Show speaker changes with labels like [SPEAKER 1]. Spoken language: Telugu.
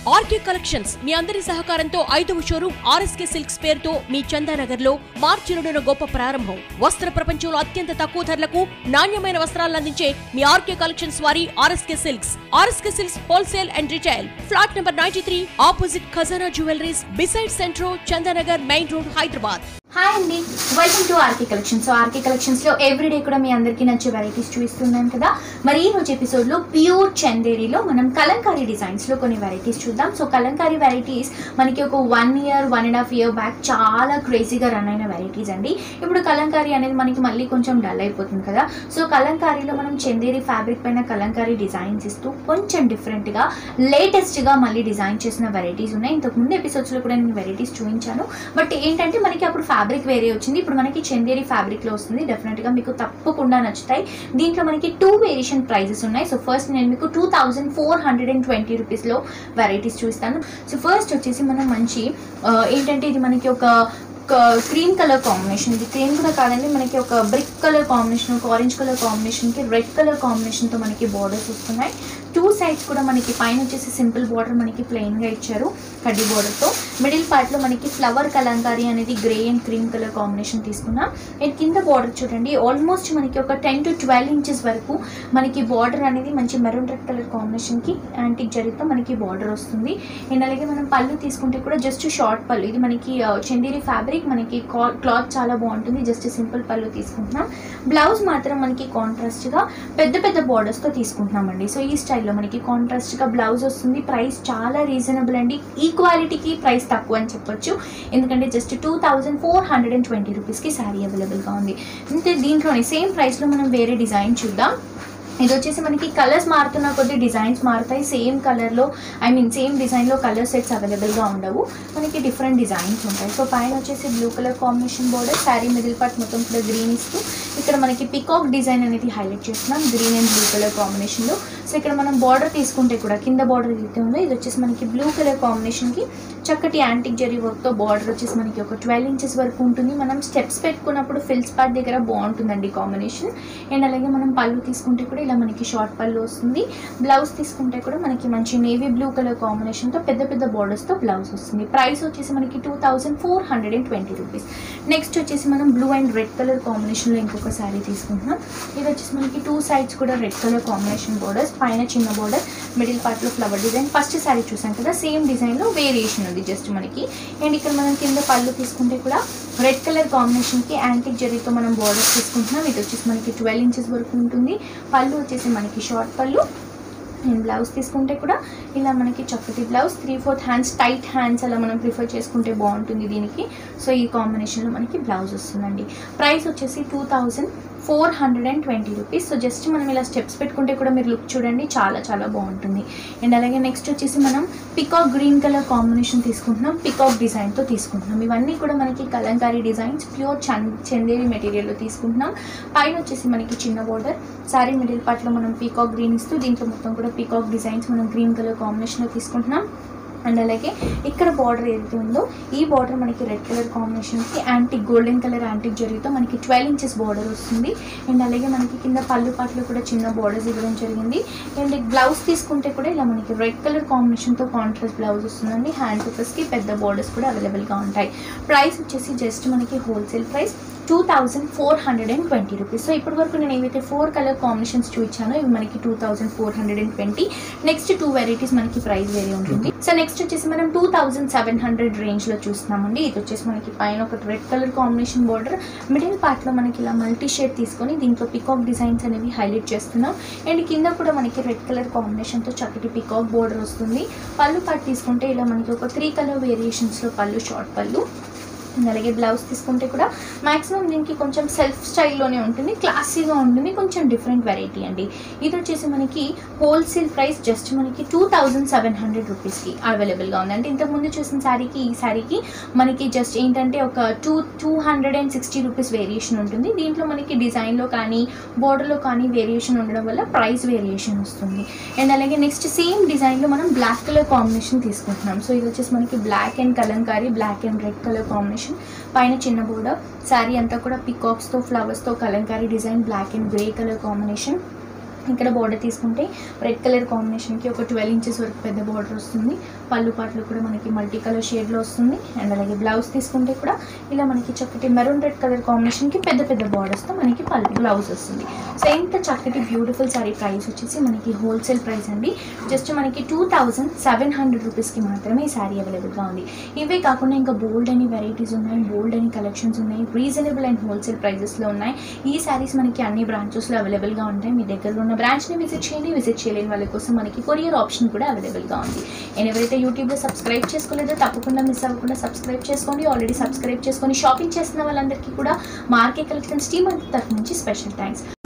[SPEAKER 1] ఆర్కే కలెక్షన్స్ మీ అందరి సహకారంతో ఐదవ షోరూమ్ ఆర్ఎస్కే సిల్క్స్ పేరుతో మీ చందానగర్ లో మార్చి రెండున గొప్ప ప్రారంభం వస్త్ర ప్రపంచంలో అత్యంత తక్కువ ధరలకు నాణ్యమైన వస్త్రాలను అందించే మీ ఆర్కే కలెక్షన్స్ వారి RSK silks RSK silks wholesale and retail flat number ninety three opposite Khazana jewelleries beside Centro Chandanagar main road Hyderabad
[SPEAKER 2] hi అండి welcome to RK collections so RK కలెక్షన్స్లో ఎవ్రీడే కూడా మీ అందరికీ నచ్చే వెరైటీస్ చూపిస్తున్నాను కదా మరి ఈ రోజు ఎపిసోడ్లో ప్యూర్ చందేరిలో మనం కలంకారీ డిజైన్స్లో కొన్ని వెరైటీస్ చూద్దాం సో కలంకారీ వెరైటీస్ మనకి ఒక one year one and half year back చాలా క్రేజీగా రన్ అయిన వెరైటీస్ అండి ఇప్పుడు కలంకారీ అనేది మనకి మళ్ళీ కొంచెం డల్ అయిపోతుంది కదా సో కలంకారీలో మనం చందేరి ఫ్యాబ్రిక్ పైన కలంకారీ డిజైన్స్ ఇస్తూ కొంచెం డిఫరెంట్గా లేటెస్ట్గా మళ్ళీ డిజైన్ చేసిన వెరైటీస్ ఉన్నాయి ఇంతకు ముందు ఎపిసోడ్స్లో కూడా నేను వెరైటీస్ చూపించాను బట్ ఏంటంటే మనకి అప్పుడు ఫ్యాబ్రిక్ వేరే వచ్చింది ఇప్పుడు మనకి చందేరి ఫ్యాబ్రిక్లో వస్తుంది డెఫినెట్గా మీకు తప్పకుండా నచ్చుతాయి దీంట్లో మనకి టూ వేరియేషన్ ప్రైజెస్ ఉన్నాయి సో ఫస్ట్ నేను మీకు two thousand four hundred and twenty రూపీస్లో వెరైటీస్ చూపిస్తాను సో ఫస్ట్ వచ్చేసి మనం మంచి ఆ, ఏంటంటే ఇది మనకి ఒక క్రీమ్ కలర్ కాంబినేషన్ ఇది క్రీమ్ కూడా కాదండి మనకి ఒక బ్రిక్ కలర్ కాంబినేషన్ ఒక ఆరెంజ్ కలర్ కాంబినేషన్కి రెడ్ కలర్ కాంబినేషన్తో మనకి బార్డర్స్ వస్తున్నాయి టూ సైడ్స్ కూడా మనకి పైన వచ్చేసి సింపుల్ బార్డర్ మనకి ప్లెయిన్గా ఇచ్చారు కడ్డీ బార్డర్తో మిడిల్ పార్ట్లో మనకి ఫ్లవర్ కలంకారీ అనేది grey and cream colour combination తీసుకున్నాం అండ్ కింద బార్డర్ చూడండి ఆల్మోస్ట్ మనకి ఒక టెన్ టు ట్వెల్వ్ ఇంచెస్ వరకు మనకి బార్డర్ అనేది మంచి మెరూన్ రెడ్ కలర్ కాంబినేషన్కి యాంటిక్ జరిగితే మనకి బార్డర్ వస్తుంది అండ్ అలాగే మనం పళ్ళు తీసుకుంటే కూడా జస్ట్ షార్ట్ పళ్ళు ఇది మనకి ఆ, చందేరి ఫ్యాబ్రిక్ మనకి క్లాత్ చాలా బాగుంటుంది జస్ట్ సింపుల్ పళ్ళు తీసుకుంటున్నాం బ్లౌజ్ మాత్రం మనకి కాంట్రాస్ట్గా పెద్ద పెద్ద బార్డర్స్తో తీసుకుంటున్నామండి సో ఈ స్టైల్లో మనకి కాంట్రాస్ట్గా బ్లౌజ్ వస్తుంది ప్రైస్ చాలా రీజనబుల్ అండి ఈ క్వాలిటీకి ప్రైస్ తక్కువ అని చెప్పొచ్చు ఎందుకంటే just two thousand four hundred and twenty రూపీస్కి శారీ అవైలబుల్గా ఉంది అంతే దీంట్లోనే సేమ్ ప్రైస్లో మనం వేరే డిజైన్ చూద్దాం ఇది వచ్చేసి మనకి కలర్స్ మారుతున్న కొద్ది డిజైన్స్ మారుతాయి సేమ్ కలర్లో ఐ మీన్ సేమ్ డిజైన్లో కలర్ సెట్స్ అవైలబుల్గా ఉండవు మనకి డిఫరెంట్ డిజైన్స్ ఉంటాయి సో పైన వచ్చేసి blue colour combination border sari middle part మొత్తం కూడా గ్రీన్ ఇస్తూ ఇక్కడ మనకి పికాక్ డిజైన్ అనేది హైలైట్ చేస్తున్నాం గ్రీన్ అండ్ బ్లూ కలర్ కాంబినేషన్లో సో ఇక్కడ మనం బార్డర్ తీసుకుంటే కూడా కింద బార్డర్ ఏదైతే ఉందో ఇది వచ్చేసి మనకి బ్లూ కలర్ కాంబినేషన్కి చక్కటి యాంటిక్ జరీ వర్క్తో బార్డర్ వచ్చేసి మనకి ఒక ట్వెల్వ్ ఇంచెస్ వరకు ఉంటుంది మనం స్టెప్స్ పెట్టుకున్నప్పుడు ఫిల్స్ పార్ట్ దగ్గర బాగుంటుందండి కాంబినేషన్ అండ్ అలాగే మనం పళ్ళు తీసుకుంటే కూడా ఇలా మనకి షార్ట్ పళ్ళు వస్తుంది బ్లౌజ్ తీసుకుంటే కూడా మనకి మంచి నేవీ బ్లూ కలర్ కాంబినేషన్తో పెద్ద పెద్ద బార్డర్స్తో బ్లౌజ్ వస్తుంది ప్రైస్ వచ్చేసి మనకి two thousand four hundred and twenty rupees next వచ్చేసి మనం బ్లూ అండ్ రెడ్ కలర్ కాంబినేషన్లో ఇంకొక శారీ తీసుకుంటున్నాం ఇది వచ్చేసి మనకి టూ సైడ్స్ కూడా రెడ్ కలర్ కాంబినేషన్ బార్డర్స్ పైన చిన్న బార్డర్ మిడిల్ పార్ట్లో ఫ్లవర్ డిజైన్ ఫస్ట్ శారీ చూసాం కదా సేమ్ డిజైన్లో వేరియేషన్ ఉంది జస్ట్ మనకి అండ్ ఇక్కడ మనం కింద పళ్ళు తీసుకుంటే కూడా రెడ్ కలర్ కాంబినేషన్కి యాంటిక్ జరీతో మనం బార్డర్స్ తీసుకుంటున్నాం ఇది వచ్చేసి మనకి ట్వెల్వ్ ఇంచెస్ వరకు ఉంటుంది పళ్ళు వచ్చేసి మనకి షార్ట్ పళ్ళు అండ్ బ్లౌజ్ తీసుకుంటే కూడా ఇలా మనకి చక్కటి blouse three fourth hands tight hands అలా మనం ప్రిఫర్ చేసుకుంటే బాగుంటుంది దీనికి సో ఈ కాంబినేషన్లో మనకి బ్లౌజ్ వస్తుందండి ప్రైస్ వచ్చేసి two thousand four hundred and twenty rupees so just మనం ఇలా స్టెప్స్ పెట్టుకుంటే కూడా మీరు లుక్ చూడండి చాలా చాలా బాగుంటుంది అండ్ అలాగే నెక్స్ట్ వచ్చేసి మనం పికాక్ గ్రీన్ కలర్ కాంబినేషన్ తీసుకుంటున్నాం పికాక్ డిజైన్తో తీసుకుంటున్నాం ఇవన్నీ కూడా మనకి కలంకారీ డిజైన్స్ ప్యూర్ చం చందేరి మెటీరియల్లో తీసుకుంటున్నాం పైన వచ్చేసి మనకి చిన్న బార్డర్ శారీ మిడిల్ పార్ట్లో మనం పీకాక్ గ్రీన్ ఇస్తూ దీంట్లో మొత్తం కూడా పీకాక్ డిజైన్స్ మనం గ్రీన్ కలర్ కాంబినేషన్లో తీసుకుంటున్నాం అండ్ అలాగే ఇక్కడ బార్డర్ ఏదైతే ఉందో ఈ బార్డర్ మనకి రెడ్ కలర్ కాంబినేషన్కి యాంటిక్ గోల్డెన్ కలర్ యాంటిక్ జరిగితే మనకి ట్వెల్వ్ ఇంచెస్ బార్డర్ వస్తుంది అండ్ అలాగే మనకి కింద పళ్ళు పాటలో కూడా చిన్న బార్డర్స్ ఇవ్వడం జరిగింది అండ్ బ్లౌజ్ తీసుకుంటే కూడా ఇలా మనకి రెడ్ కలర్ కాంబినేషన్తో కాంట్రాస్ట్ బ్లౌజ్ వస్తుందండి హ్యాండ్ పర్పస్కి పెద్ద బార్డర్స్ కూడా అవైలబుల్గా ఉంటాయి ప్రైస్ వచ్చేసి జస్ట్ మనకి wholesale price two thousand four hundred and twenty rupees so ఇప్పటి వరకు నేను ఏవైతే ఫోర్ కలర్ కాంబినేషన్స్ చూపించానో ఇవి మనకి two thousand four hundred and twenty next two varieties మనకి ప్రైస్ వేరే ఉంటుంది సో నెక్స్ట్ వచ్చేసి మనం టూ థౌజండ్ సెవెన్ హండ్రెడ్ రేంజ్లో చూస్తున్నామండి ఇది వచ్చేసి మనకి పైన ఒక red colour combination border middle పార్ట్లో మనకి ఇలా మల్టీ షేడ్ తీసుకొని దీంట్లో పికాక్ డిజైన్స్ అనేవి హైలైట్ చేస్తున్నాం అండ్ కింద కూడా మనకి రెడ్ కలర్ కాంబినేషన్తో చక్కటి పికాక్ బార్డర్ వస్తుంది పళ్ళు పార్ట్ తీసుకుంటే ఇలా మనకి ఒక త్రీ కలర్ వేరియేషన్స్లో పళ్ళు షార్ట్ పళ్ళు అండ్ అలాగే బ్లౌజ్ తీసుకుంటే కూడా మాక్సిమం దీనికి కొంచెం సెల్ఫ్ స్టైల్లోనే ఉంటుంది క్లాసీగా ఉంటుంది కొంచెం డిఫరెంట్ వెరైటీ అండి ఇది వచ్చేసి మనకి హోల్సేల్ ప్రైస్ జస్ట్ మనకి టూ థౌజండ్ సెవెన్ హండ్రెడ్ రూపీస్కి అవైలబుల్గా ఉంది అంటే ఇంతకుముందు చూసిన శారీకి ఈ శారీకి మనకి జస్ట్ ఏంటంటే ఒక two two hundred and sixty rupees variation ఉంటుంది దీంట్లో మనకి డిజైన్లో కానీ బోర్డర్లో కానీ వేరియేషన్ ఉండడం వల్ల ప్రైస్ వేరియేషన్ వస్తుంది అండ్ అలాగే నెక్స్ట్ సేమ్ డిజైన్లో మనం బ్లాక్ కలర్ కాంబినేషన్ తీసుకుంటున్నాం సో ఇది వచ్చేసి మనకి black and kalamkari black and red colour combination పైన చిన్న బోర్డర్ శారీ అంతా కూడా పికాక్స్తో ఫ్లవర్స్తో kalamkari design black and grey colour combination ఇక్కడ బోర్డర్ తీసుకుంటే రెడ్ కలర్ కాంబినేషన్కి ఒక ట్వెల్వ్ ఇంచెస్ వరకు పెద్ద బోర్డర్ వస్తుంది పళ్ళు పాటలు కూడా మనకి మల్టీ కలర్ షేడ్లో వస్తుంది అండ్ అలాగే బ్లౌజ్ తీసుకుంటే కూడా ఇలా మనకి చక్కటి మెరూన్ రెడ్ కలర్ కాంబినేషన్కి పెద్ద పెద్ద బార్డర్స్తో మనకి పళ్ళు బ్లౌజ్ వస్తుంది సో ఇంత చక్కటి బ్యూటిఫుల్ సారీ ప్రైస్ వచ్చేసి మనకి హోల్సేల్ ప్రైస్ అండి జస్ట్ మనకి టూ థౌజండ్ సెవెన్ హండ్రెడ్ రూపీస్కి మాత్రమే ఈ శారీ అవైలబుల్గా ఉంది ఇవే కాకుండా ఇంకా బోల్డ్ అని వెరైటీస్ ఉన్నాయి బోల్డ్ అని కలెక్షన్స్ ఉన్నాయి రీజనబుల్ అండ్ హోల్సేల్ ప్రైజెస్లో ఉన్నాయి ఈ శారీస్ మనకి అన్ని బ్రాంచెస్లో అవైలబుల్గా ఉంటాయి మీ దగ్గరలో ఉన్న బ్రాంచ్ని విజిట్ చేయండి విజిట్ చేయలేని వాళ్ళ కోసం మనకి కొరియర్ ఆప్షన్ కూడా అవైలబుల్గా ఉంది అండ్ ఎవరైతే యూట్యూబ్లో సబ్స్క్రైబ్ చేసుకోలేదో తప్పకుండా మిస్ అవ్వకుండా సబ్స్క్రైబ్ చేసుకోండి ఆల్రెడీ సబ్స్క్రైబ్ చేసుకొని షాపింగ్ చేస్తున్న వాళ్ళందరికీ కూడా మార్కెట్ కలెక్షన్స్ టీమ్ తరఫు నుంచి స్పెషల్ థ్యాంక్స్